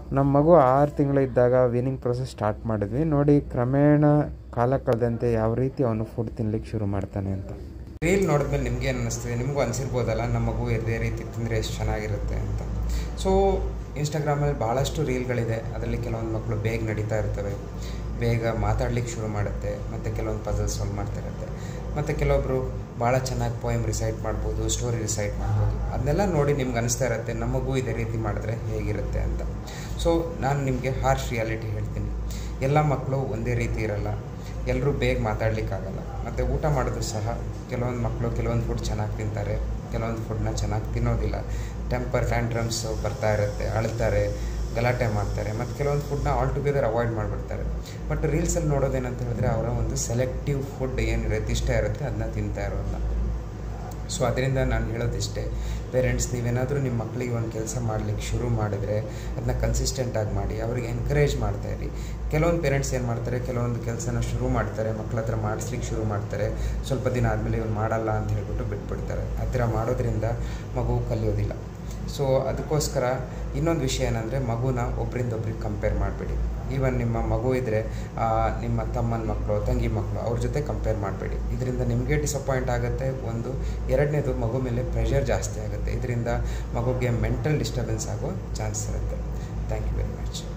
ನಮ್ಮ ಮಗು ಆರು ತಿಂಗಳಿದ್ದಾಗ ವೀನಿಂಗ್ ಪ್ರೊಸೆಸ್ ಸ್ಟಾರ್ಟ್ ಮಾಡಿದ್ವಿ ನೋಡಿ ಕ್ರಮೇಣ ಕಾಲ ಕಳೆದಂತೆ ಯಾವ ರೀತಿ ಅವನು ಫುಡ್ ತಿನ್ಲಿಕ್ಕೆ ಶುರು ಮಾಡ್ತಾನೆ ಅಂತ ರೀಲ್ ನೋಡಿದ್ಮೇಲೆ ನಿಮ್ಗೆ ಏನು ಅನ್ನಿಸ್ತದೆ ನಿಮಗೂ ಅನಿಸಿರ್ಬೋದಲ್ಲ ನಮ್ಮ ಮಗು ಇದೇ ರೀತಿ ತಿಂದರೆ ಎಷ್ಟು ಚೆನ್ನಾಗಿರುತ್ತೆ ಅಂತ ಸೊ ಇನ್ಸ್ಟಾಗ್ರಾಮಲ್ಲಿ ಭಾಳಷ್ಟು ರೀಲ್ಗಳಿದೆ ಅದರಲ್ಲಿ ಕೆಲವೊಂದು ಮಕ್ಕಳು ಬೇಗ ನಡೀತಾ ಇರ್ತವೆ ಬೇಗ ಮಾತಾಡ್ಲಿಕ್ಕೆ ಶುರು ಮಾಡುತ್ತೆ ಮತ್ತು ಕೆಲವೊಂದು ಪಜಲ್ ಸಾಲ್ವ್ ಮಾಡ್ತಾ ಇರುತ್ತೆ ಮತ್ತು ಕೆಲವೊಬ್ಬರು ಭಾಳ ಚೆನ್ನಾಗಿ ಪೋಯಮ್ ರಿಸೈಟ್ ಮಾಡ್ಬೋದು ಸ್ಟೋರಿ ರಿಸೈಟ್ ಮಾಡ್ಬೋದು ಅದನ್ನೆಲ್ಲ ನೋಡಿ ನಿಮ್ಗೆ ಅನಿಸ್ತಾ ಇರುತ್ತೆ ನಮಗೂ ಇದೇ ರೀತಿ ಮಾಡಿದ್ರೆ ಹೇಗಿರುತ್ತೆ ಅಂತ ಸೊ ನಾನು ನಿಮಗೆ ಹಾರ್ಶ್ ರಿಯಾಲಿಟಿ ಹೇಳ್ತೀನಿ ಎಲ್ಲ ಮಕ್ಕಳು ಒಂದೇ ರೀತಿ ಇರಲ್ಲ ಎಲ್ಲರೂ ಬೇಗ ಮಾತಾಡ್ಲಿಕ್ಕಾಗಲ್ಲ ಮತ್ತು ಊಟ ಮಾಡಿದ್ರು ಸಹ ಕೆಲವೊಂದು ಮಕ್ಕಳು ಕೆಲವೊಂದು ಫುಡ್ ಚೆನ್ನಾಗಿ ತಿಂತಾರೆ ಕೆಲವೊಂದು ಫುಡ್ನ ಚೆನ್ನಾಗಿ ತಿನ್ನೋದಿಲ್ಲ ಟೆಂಪರ್ ಟ್ಯಾಂಟ್ರಮ್ಸ್ ಬರ್ತಾ ಇರುತ್ತೆ ಅಳ್ತಾರೆ ಗಲಾಟೆ ಮಾಡ್ತಾರೆ ಮತ್ತು ಕೆಲವೊಂದು ಫುಡ್ನ ಆಲ್ ಟುಗೆದರ್ ಅವಾಯ್ಡ್ ಮಾಡಿಬಿಡ್ತಾರೆ ಬಟ್ ರೀಲ್ಸಲ್ಲಿ ನೋಡೋದೇನಂತ ಹೇಳಿದ್ರೆ ಅವರ ಒಂದು ಸೆಲೆಕ್ಟಿವ್ ಫುಡ್ ಏನಿರುತ್ತೆ ಇಷ್ಟ ಇರುತ್ತೆ ಅದನ್ನ ತಿಂತಾ ಇರೋಲ್ಲ ಸೊ ಅದರಿಂದ ನಾನು ಹೇಳೋದಿಷ್ಟೇ ಪೇರೆಂಟ್ಸ್ ನೀವೇನಾದರೂ ನಿಮ್ಮ ಮಕ್ಕಳಿಗೆ ಒಂದು ಕೆಲಸ ಮಾಡಲಿಕ್ಕೆ ಶುರು ಮಾಡಿದರೆ ಅದನ್ನ ಕನ್ಸಿಸ್ಟೆಂಟಾಗಿ ಮಾಡಿ ಅವ್ರಿಗೆ ಎನ್ಕರೇಜ್ ಮಾಡ್ತಾ ಇರಿ ಕೆಲವೊಂದು ಪೇರೆಂಟ್ಸ್ ಏನು ಮಾಡ್ತಾರೆ ಕೆಲವೊಂದು ಕೆಲಸನ ಶುರು ಮಾಡ್ತಾರೆ ಮಕ್ಕಳ ಹತ್ರ ಮಾಡಿಸ್ಲಿಕ್ಕೆ ಶುರು ಮಾಡ್ತಾರೆ ಸ್ವಲ್ಪ ದಿನ ಆದಮೇಲೆ ಇವ್ನು ಮಾಡಲ್ಲ ಅಂತ ಹೇಳ್ಬಿಟ್ಟು ಬಿಟ್ಬಿಡ್ತಾರೆ ಆ ಥರ ಮಾಡೋದ್ರಿಂದ ಮಗು ಕಲಿಯೋದಿಲ್ಲ ಸೊ ಅದಕ್ಕೋಸ್ಕರ ಇನ್ನೊಂದು ವಿಷಯ ಏನಂದರೆ ಮಗುನ ಒಬ್ಬರಿಂದ ಒಬ್ರಿಗೆ ಕಂಪೇರ್ ಮಾಡಬೇಡಿ ಈವನ್ ನಿಮ್ಮ ಮಗು ಇದ್ದರೆ ನಿಮ್ಮ ತಮ್ಮನ ಮಕ್ಕಳು ತಂಗಿ ಮಕ್ಕಳು ಅವ್ರ ಜೊತೆ ಕಂಪೇರ್ ಮಾಡಬೇಡಿ ಇದರಿಂದ ನಿಮಗೆ ಡಿಸಪಾಯಿಂಟ್ ಆಗುತ್ತೆ ಒಂದು ಎರಡನೇದು ಮಗು ಮೇಲೆ ಪ್ರೆಷರ್ ಜಾಸ್ತಿ ಆಗುತ್ತೆ ಇದರಿಂದ ಮಗುಗೆ ಮೆಂಟಲ್ ಡಿಸ್ಟರ್ಬೆನ್ಸ್ ಆಗೋ ಚಾನ್ಸ್ ಇರುತ್ತೆ ಥ್ಯಾಂಕ್ ಯು ವೆರಿ ಮಚ್